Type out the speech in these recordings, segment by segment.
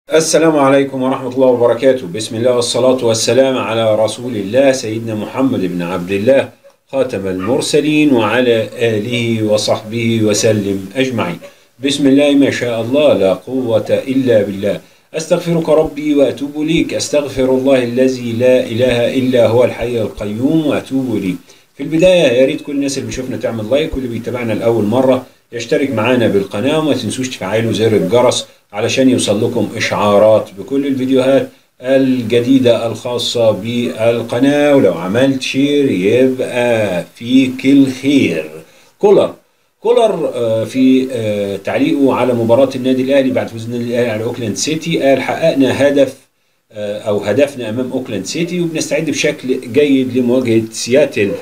السلام عليكم ورحمة الله وبركاته بسم الله والصلاة والسلام على رسول الله سيدنا محمد بن عبد الله خاتم المرسلين وعلى آله وصحبه وسلم أجمعين بسم الله ما شاء الله لا قوة إلا بالله أستغفرك ربي وأتوب إليك أستغفر الله الذي لا إله إلا هو الحي القيوم وأتوب إليه في البداية يا ريت كل الناس اللي بيشوفنا تعمل لايك واللي بيتابعنا لأول مرة يشترك معانا بالقناة وما تنسوش تفعلوا زر الجرس علشان يوصل لكم إشعارات بكل الفيديوهات الجديدة الخاصة بالقناة ولو عملت شير يبقى فيك الخير كولر كولر آه، في آه، تعليقه على مباراة النادي الأهلي بعد فوز النادي الأهلي على أوكلاند سيتي قال حققنا هدف آه، أو هدفنا أمام أوكلاند سيتي وبنستعد بشكل جيد لمواجهة سياتل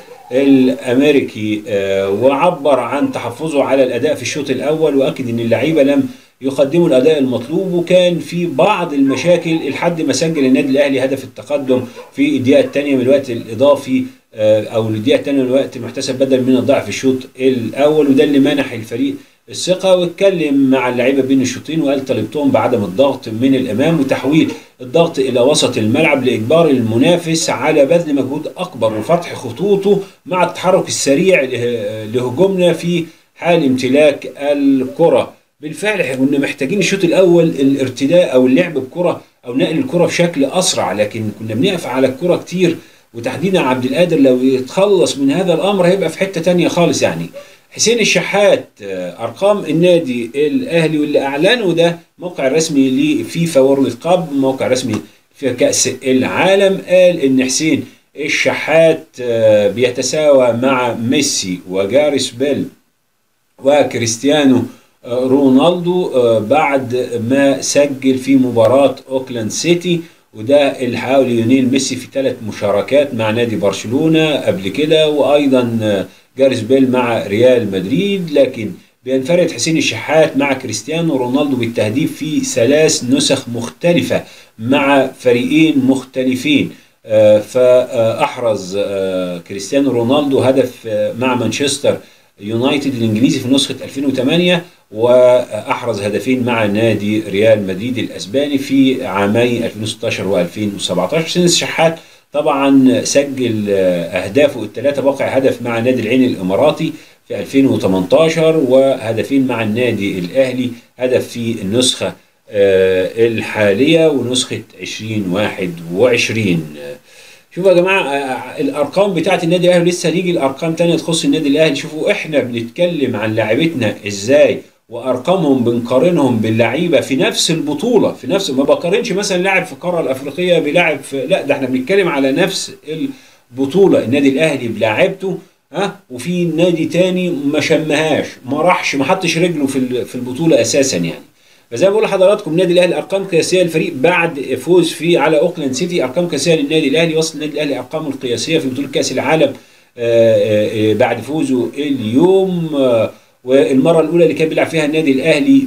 الامريكي آه، وعبر عن تحفظه على الاداء في الشوط الاول واكد ان اللعيبه لم يقدموا الاداء المطلوب وكان في بعض المشاكل لحد ما سجل النادي الاهلي هدف التقدم في الدقيقه الثانيه من الوقت الاضافي آه، او الدقيقه الثانيه من الوقت المحتسب بدل من الضعف في الشوط الاول وده اللي منح الفريق الثقة واتكلم مع اللعيبة بين الشوطين وقال طلبتهم بعدم الضغط من الأمام وتحويل الضغط إلى وسط الملعب لإجبار المنافس على بذل مجهود أكبر وفتح خطوطه مع التحرك السريع له- لهجومنا في حال امتلاك الكرة بالفعل احنا كنا محتاجين الشوط الأول الارتداء أو اللعب بكرة أو نقل الكرة بشكل أسرع لكن كنا بنقف على الكرة كتير وتحديدا عبد القادر لو يتخلص من هذا الأمر هيبقى في حتة تانية خالص يعني حسين الشحات آه، ارقام النادي الاهلي واللي اعلنه ده موقع رسمي لفيفا وورلد كاب موقع رسمي في كاس العالم قال ان حسين الشحات آه، بيتساوى مع ميسي وجاريس بيل وكريستيانو آه، رونالدو آه، بعد ما سجل في مباراة أوكلاند سيتي وده اللي حاول ليونيل ميسي في ثلاث مشاركات مع نادي برشلونة قبل كده وأيضا آه، جاريس بيل مع ريال مدريد لكن بينفرد حسين الشحات مع كريستيانو رونالدو بالتهديف في ثلاث نسخ مختلفة مع فريقين مختلفين آه، فأحرز آه، كريستيانو رونالدو هدف آه، مع مانشستر يونايتد الانجليزي في نسخه 2008 واحرز هدفين مع نادي ريال مدريد الاسباني في عامي 2016 و2017 حسين الشحات طبعا سجل آه، اهدافه الثلاثه واقع هدف مع نادي العين الاماراتي في 2018 وهدفين مع النادي الاهلي هدف في النسخه آه، الحاليه ونسخه 2021 شوفوا يا جماعه آه، الارقام بتاعه النادي الاهلي لسه هيجي الارقام تانية تخص النادي الاهلي شوفوا احنا بنتكلم عن لاعيبتنا ازاي وارقامهم بنقارنهم باللعيبه في نفس البطوله في نفس ما بقارنش مثلا لاعب في القاره الافريقيه بلاعب في لا ده احنا بنتكلم على نفس البطوله النادي الاهلي بلاعيبته ها وفي نادي تاني ما شمهاش ما راحش ما حطش رجله في ال- في البطوله اساسا يعني فزي ما بقول لحضراتكم النادي الاهلي ارقام قياسيه للفريق بعد فوز فيه على اوكلاند سيتي ارقام قياسيه للنادي الاهلي وصل النادي الاهلي ارقامه القياسيه في بطوله كاس العالم آه، آه، آه، بعد فوزه اليوم آه، والمره الاولى اللي كان بيلعب فيها النادي الاهلي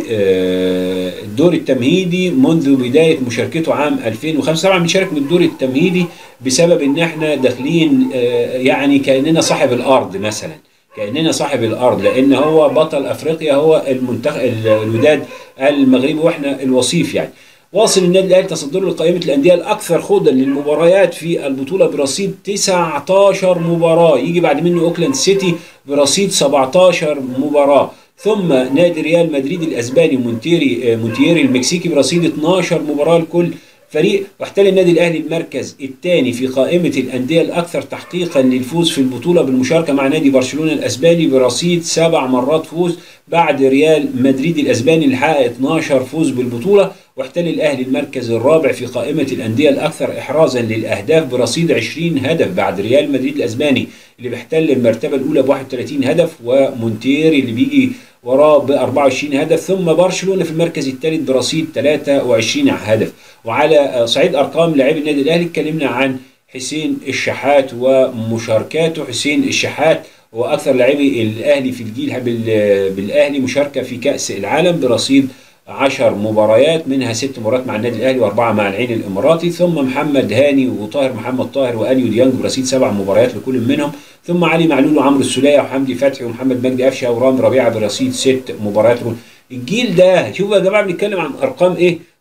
بالدور التمهيدي منذ بدايه مشاركته عام 2005 طبعا بنشارك من الدور التمهيدي بسبب ان احنا داخلين آه، يعني كاننا صاحب الارض مثلا كاننا صاحب الارض لان هو بطل افريقيا هو المنتخب الوداد المغربي واحنا الوصيف يعني واصل النادي الاهلي تصدره لقائمه الانديه الاكثر خوضا للمباريات في البطوله برصيد 19 مباراه يجي بعد منه اوكلاند سيتي برصيد 17 مباراه ثم نادي ريال مدريد الاسباني مونتيري آه، مونتيري المكسيكي برصيد 12 مباراه لكل فريق واحتل النادي الاهلي المركز الثاني في قائمه الانديه الاكثر تحقيقا للفوز في البطوله بالمشاركه مع نادي برشلونه الاسباني برصيد سبع مرات فوز بعد ريال مدريد الاسباني اللي حقق 12 فوز بالبطوله واحتل الاهلي المركز الرابع في قائمه الانديه الاكثر احرازا للاهداف برصيد 20 هدف بعد ريال مدريد الاسباني اللي بيحتل المرتبه الاولى ب 31 هدف ومونتيري اللي بيجي وراه ب 24 هدف ثم برشلونه في المركز الثالث برصيد 23 هدف وعلى آه، صعيد ارقام لاعبي النادي الاهلي اتكلمنا عن حسين الشحات ومشاركاته حسين الشحات هو اكثر لاعبي الاهلي في الجيل بال- بالاهلي مشاركه في كاس العالم برصيد 10 مباريات منها ست مباريات مع النادي الاهلي واربعه مع العين الاماراتي ثم محمد هاني وطاهر محمد طاهر واليو ديانج برصيد سبع مباريات لكل منهم ثم علي معلول وعمرو السوليه وحمدي فتحي ومحمد مجدي قفشه ورامي ربيعه برصيد ست مباريات الجيل ده شوفوا يا جماعه بنتكلم عن ارقام ايه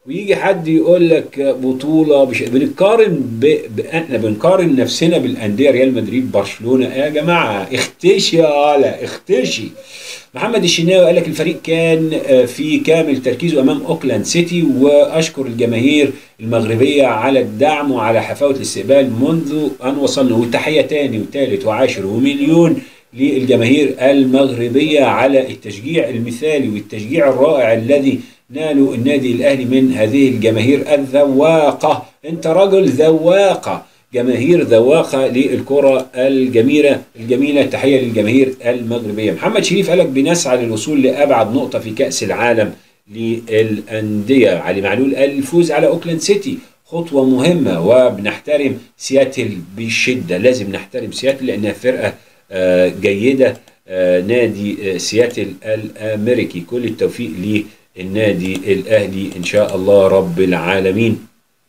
ويجي حد يقول لك بطوله بش... بنقارن ب... ب... احنا بنقارن نفسنا بالانديه ريال مدريد برشلونه يا جماعه اختشي يا آلا اختشي محمد الشناوي قال لك الفريق كان آه، في كامل تركيزه امام اوكلاند سيتي واشكر الجماهير المغربيه على الدعم وعلى حفاوه الاستقبال منذ ان وصلنا وتحيه تاني وتالت وعاشر ومليون للجماهير المغربيه على التشجيع المثالي والتشجيع الرائع الذي نالوا النادي الاهلي من هذه الجماهير الذواقه انت رجل ذواقه جماهير ذواقه للكره الجميله الجميله تحيه للجماهير المغربيه محمد شريف قالك بنسعى للوصول لابعد نقطه في كاس العالم للانديه علي معلول قال الفوز على اوكلاند سيتي خطوه مهمه وبنحترم سياتل بشده لازم نحترم سياتل لانها فرقه آه، جيده آه، نادي آه، سياتل الامريكي كل التوفيق للنادي الاهلي ان شاء الله رب العالمين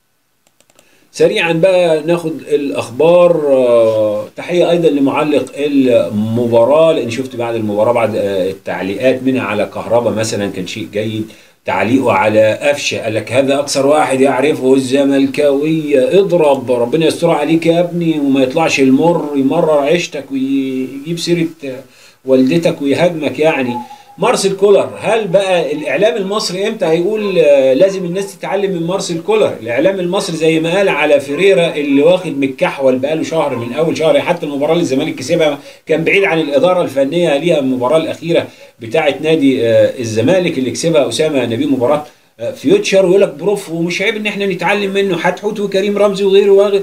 سريعا بقى ناخد الاخبار آه، تحيه ايضا لمعلق المباراه لان شفت بعد المباراه بعد آه، التعليقات منها على كهربا مثلا كان شيء جيد تعليقه على قفشه قال لك هذا اكثر واحد يعرفه الزملكاويه اضرب ربنا يستر عليك يا ابني وما يطلعش المر يمرر عيشتك ويجيب سيره والدتك ويهاجمك يعني مارسيل كولر هل بقى الاعلام المصري امتى هيقول آه، لازم الناس تتعلم من مارسيل كولر الاعلام المصري زي ما قال على فيريرا اللي واخد متكحول بقاله شهر من اول شهر حتى المباراه اللي الزمالك كسبها كان بعيد عن الاداره الفنيه ليها المباراه الاخيره بتاعه نادي آه، الزمالك اللي كسبها اسامه نبيل مباراه آه، فيوتشر ويقول لك بروف ومش عيب ان احنا نتعلم منه حتحوت وكريم رمزي وغيره وغيره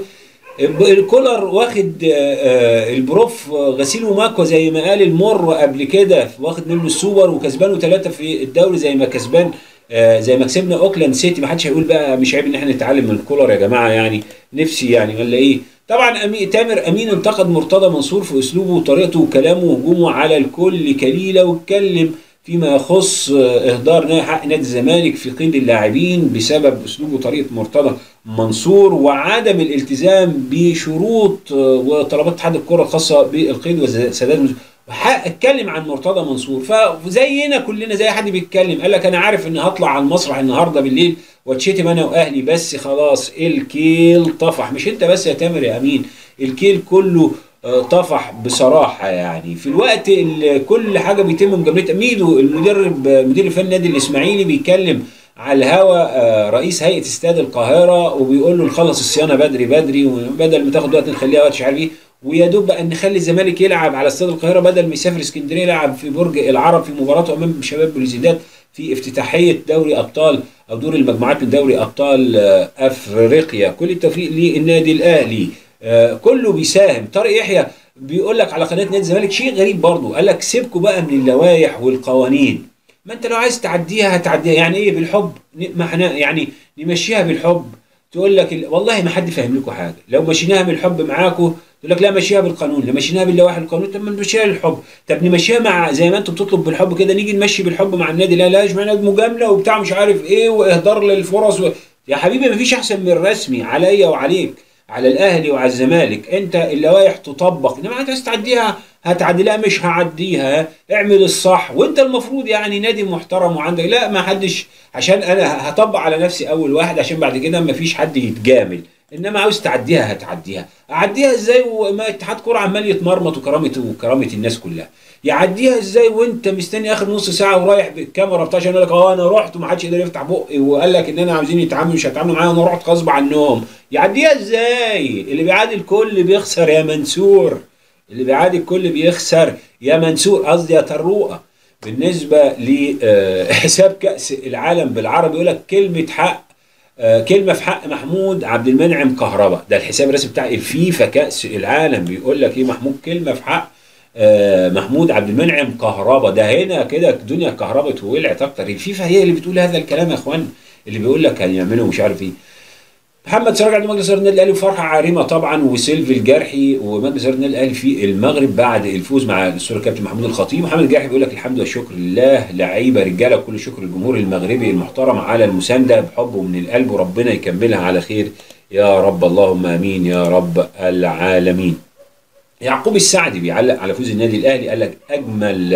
الكولر واخد آه، آه، البروف غسيل ومكوى زي ما قال المر قبل كده واخد منه السوبر وكسبانه ثلاثه في الدوري زي ما كسبان آه، زي ما كسبنا اوكلاند سيتي ما حدش هيقول بقى مش عيب ان احنا نتعلم من الكولر يا جماعه يعني نفسي يعني ولا ايه طبعا أمي تامر امين انتقد مرتضى منصور في اسلوبه وطريقته وكلامه وهجومه على الكل كليله واتكلم فيما يخص اهدار نا- حق نادي الزمالك في قيد اللاعبين بسبب اسلوب وطريقه مرتضى منصور وعدم الالتزام بشروط وطلبات اتحاد الكره الخاصه بالقيد وسداد وح- اتكلم عن مرتضى منصور فزينا كلنا زي حد بيتكلم قال لك انا عارف ان هطلع على المسرح النهارده بالليل واتشتم انا واهلي بس خلاص الكيل طفح مش انت بس يا تامر يا امين الكيل كله آه، طفح بصراحه يعني في الوقت اللي كل حاجه بيتم مجاملتها ميدو المدرب مدير الفني النادي الاسماعيلي بيتكلم على الهوا آه، رئيس هيئه استاد القاهره وبيقول له نخلص الصيانه بدري بدري وبدل ما تاخد وقت نخليها وقت مش عارف ايه ويا دوب بقى نخلي الزمالك يلعب على استاد القاهره بدل ما يسافر اسكندريه يلعب في برج العرب في مباراته امام شباب بلوزيداد في افتتاحيه دوري ابطال او دور المجموعات من دوري ابطال آه، افريقيا كل التوفيق للنادي الاهلي آه، كله بيساهم طارق يحيى بيقول لك على قناه نادي الزمالك شيء غريب برضه قال لك سيبكوا بقى من اللوائح والقوانين ما انت لو عايز تعديها هتعديها يعني ايه بالحب ن- ما احنا يعني نمشيها بالحب تقول لك ال- والله ما حد فاهم لكم حاجه لو مشيناها بالحب معاكم تقول لك لا مشيها بالقانون لو مشيناها باللوائح والقانون طب ما نمشيها بالحب طب نمشيها مع زي ما انتم بتطلب بالحب كده نيجي نمشي بالحب مع النادي لا لا اشمعنى مجامله وبتاع مش عارف ايه واهدار للفرص و... يا حبيبي ما فيش احسن من الرسمي عليا وعليك على الاهلي وعلى الزمالك انت اللوائح تطبق انما انت عايز تعديها هتعديها مش هعديها اعمل الصح وانت المفروض يعني نادي محترم وعندك لا ما حدش عشان انا هطبق على نفسي اول واحد عشان بعد كده ما فيش حد يتجامل انما عاوز تعديها هتعديها اعديها ازاي وما اتحاد كوره عمال يتمرمط وكرامه وكرامه الناس كلها يعديها ازاي وانت مستني اخر نص ساعه ورايح بالكاميرا بتاع عشان يقول لك اه انا رحت وما حدش يقدر يفتح بقي وقال لك ان انا عاوزين يتعاملوا مش هيتعاملوا معايا وانا رحت غصب عنهم يعديها ازاي اللي بيعادي الكل بيخسر يا منصور اللي بيعادي الكل بيخسر يا منصور قصدي يا طروقه بالنسبه لحساب كاس العالم بالعربي يقول لك كلمه حق آه، كلمه في حق محمود عبد المنعم كهربا ده الحساب الرسمي بتاع الفيفا كاس العالم بيقول لك ايه محمود كلمه في حق آه، محمود عبد المنعم كهربا ده هنا كده الدنيا كهربت وولعت اكتر الفيفا هي اللي بتقول هذا الكلام يا اخوان اللي بيقول لك هيعملوا مش عارف ايه محمد سراج عضو مجلس اداره النادي الاهلي وفرحه عارمه طبعا وسيلفي الجرحي ومجلس اداره النادي الاهلي في المغرب بعد الفوز مع الاسطوره الكابتن محمود الخطيب محمد الجرحي بيقول لك الحمد والشكر لله لعيبه رجاله وكل شكر الجمهور المغربي المحترم على المسانده بحبه من القلب وربنا يكملها على خير يا رب اللهم امين يا رب العالمين يعقوب السعدي بيعلق على فوز النادي الاهلي قال لك اجمل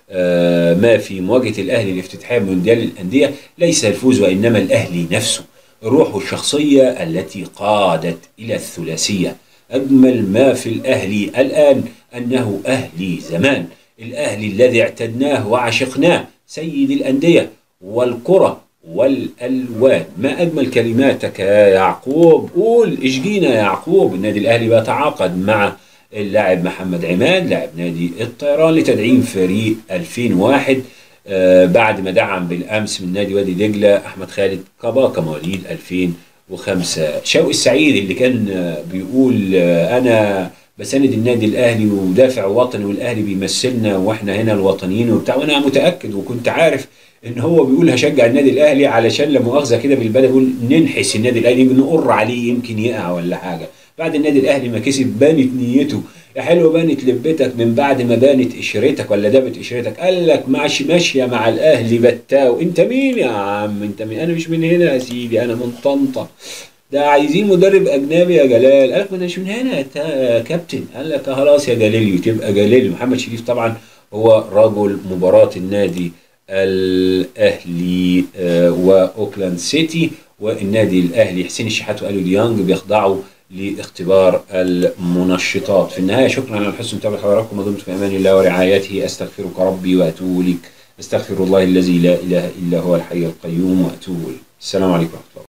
آه، ما في مواجهة الأهلي الافتتاحية بمونديال الأندية ليس الفوز وإنما الأهلي نفسه روحه الشخصية التي قادت إلى الثلاثية أجمل ما في الأهلي الآن أنه أهلي زمان الأهلي الذي اعتدناه وعشقناه سيد الأندية والكرة والألوان ما أجمل كلماتك يا يعقوب قول اشجينا يا يعقوب النادي الأهلي بيتعاقد مع اللاعب محمد عماد لاعب نادي الطيران لتدعيم فريق 2001 آه بعد ما دعم بالامس من نادي وادي دجله احمد خالد كباكا مواليد 2005 شوقي السعيد اللي كان آه، بيقول آه انا بساند النادي الاهلي ودافع وطني والاهلي بيمثلنا واحنا هنا الوطنيين وبتاع وانا متاكد وكنت عارف ان هو بيقول هشجع النادي الاهلي علشان لا مؤاخذه كده بالبلد بيقول ننحس النادي الاهلي نقر عليه يمكن يقع ولا حاجه بعد النادي الاهلي ما كسب بانت نيته يا حلو بانت لبتك من بعد ما بانت قشرتك ولا دابت قشرتك قال لك ماشي ماشيه مع الاهلي بتاو انت مين يا عم انت مين انا مش من هنا يا سيدي انا من طنطا ده عايزين مدرب اجنبي يا جلال قال لك ما انا مش من هنا يا تا- كابتن قال لك خلاص يا جليلي تبقى جليلي محمد شريف طبعا هو رجل مباراه النادي الاهلي آه، واوكلاند سيتي والنادي الاهلي حسين الشحات واليو ديانج بيخضعوا لاختبار المنشطات في النهايه شكرا على حسن متابعه حضراتكم ودمتم في امان الله ورعايته استغفرك ربي واتوب اليك استغفر الله الذي لا اله الا هو الحي القيوم واتوب اليه السلام عليكم ورحمه الله